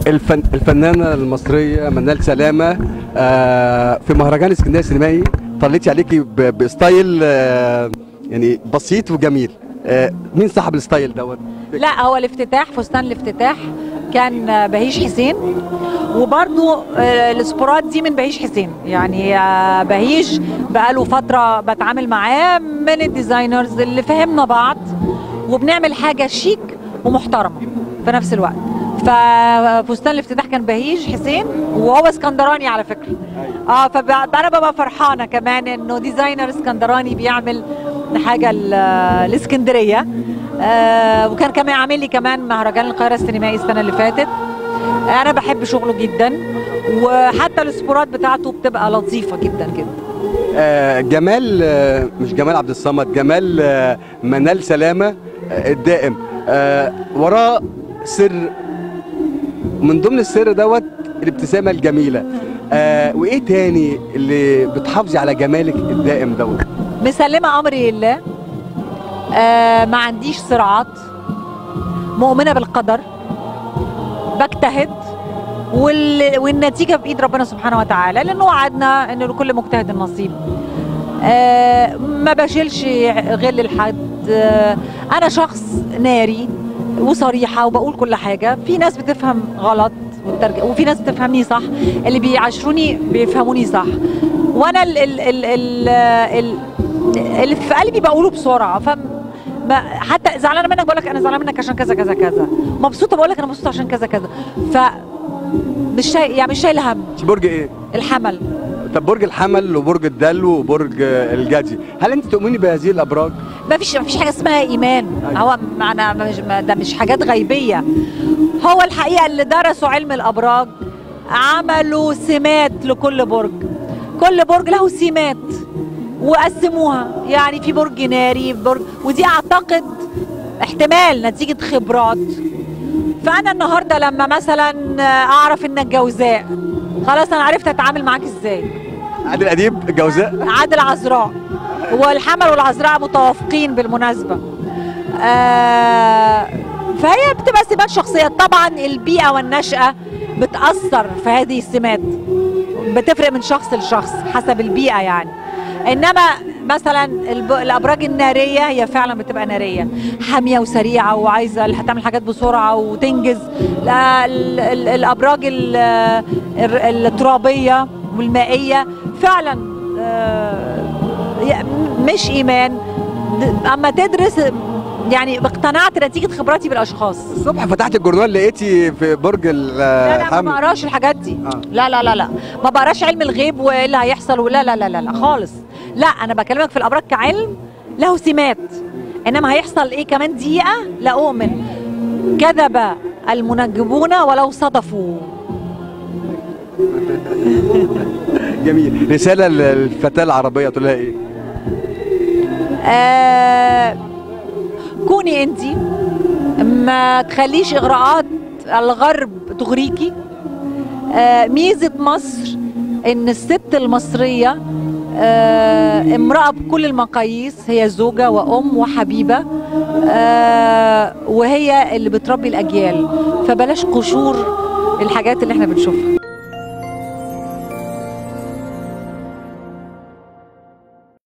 الفن الفنانه المصريه منال سلامه آه، في مهرجان اسكندريه السينمائي طليتي عليكي ب- بستايل آه، يعني بسيط وجميل آه، مين صاحب الستايل دوت لا هو الافتتاح فستان الافتتاح كان آه، بهيش حسين وبرضو آه، السبورات دي من بهيش حسين يعني آه، بهيش بقاله فترة بتعامل معاه من الديزاينرز اللي فهمنا بعض وبنعمل حاجة شيك ومحترمة في نفس الوقت ففستان الافتتاح كان بهيج حسين وهو اسكندراني على فكرة اه فانا ببقى فرحانة كمان انه ديزاينر اسكندراني بيعمل حاجة ل- الاسكندرية آه وكان كمان عامل لي كمان مهرجان القاهرة السينمائي السنة اللي فاتت انا بحب شغله جدا وحتى السبورات بتاعته بتبقى لطيفة جدا جدا آه، جمال آه، مش جمال عبد الصمد جمال آه، منال سلامه آه، الدائم آه، وراه سر من ضمن السر دوت الابتسامه الجميله آه، وايه تاني اللي بتحافظي على جمالك الدائم دوت مسلمة أمري لله آه ما عنديش صراعات مؤمنة بالقدر بجتهد وال... والنتيجة بإيد ربنا سبحانه وتعالى لأنه وعدنا أن لكل مجتهد نصيب آه ما بشيلش غل لحد آه أنا شخص ناري وصريحة وبقول كل حاجة في ناس بتفهم غلط والترج- وفي ناس بتفهمني صح اللي بيعاشروني بيفهموني صح وانا ال ال ال ال ال اللي في قلبي بقوله بسرعه ف ما حتى زعلانه منك بقول لك انا زعلانه منك عشان كذا كذا كذا مبسوطه بقول لك انا مبسوطه عشان كذا كذا ف مش شايل يعني مش شايله هم انت برج ايه الحمل طب برج الحمل وبرج الدلو وبرج آه، الجدي هل انت تؤمني بهذه الابراج ما فيش ما فيش حاجه اسمها ايمان أيوة. هو معنا مش ما- ده مش حاجات غيبيه هو الحقيقه اللي درسوا علم الابراج عملوا سمات لكل برج كل برج له سمات وقسموها يعني في برج ناري برج ودي اعتقد احتمال نتيجه خبرات فانا النهارده لما مثلا اعرف انك جوزاء خلاص انا عرفت اتعامل معاك ازاي عادل اديب الجوزاء عادل عذراء والحمل والعذراء متوافقين بالمناسبة آه فهي بتبقى سمات شخصية طبعا البيئة والنشأة بتأثر في هذه السمات بتفرق من شخص لشخص حسب البيئة يعني انما مثلا الب- الابراج الناريه هي فعلا بتبقى ناريه حاميه وسريعه وعايزه هتعمل حاجات بسرعه وتنجز لا، ال- ال- الابراج ال- ال- الترابيه والمائيه فعلا آه، ي- مش ايمان د- اما تدرس يعني اقتنعت نتيجه خبراتي بالاشخاص الصبح فتحت الجورنال لقيتي في برج لا لا ما الحمل بقراش الحاجات دي آه. لا لا لا لا ما بقراش علم الغيب وايه اللي هيحصل ولا لا لا لا لا خالص لا انا بكلمك في الابراج كعلم له سمات انما هيحصل ايه كمان دقيقه لا اؤمن كذب المنجمون ولو صدفوا جميل رساله للفتاه العربيه تقول لها ايه آه كوني انت ما تخليش اغراءات الغرب تغريكي آه ميزه مصر ان الست المصريه آه امراه بكل المقاييس هي زوجه وام وحبيبه آه وهي اللي بتربي الاجيال فبلاش قشور الحاجات اللي احنا بنشوفها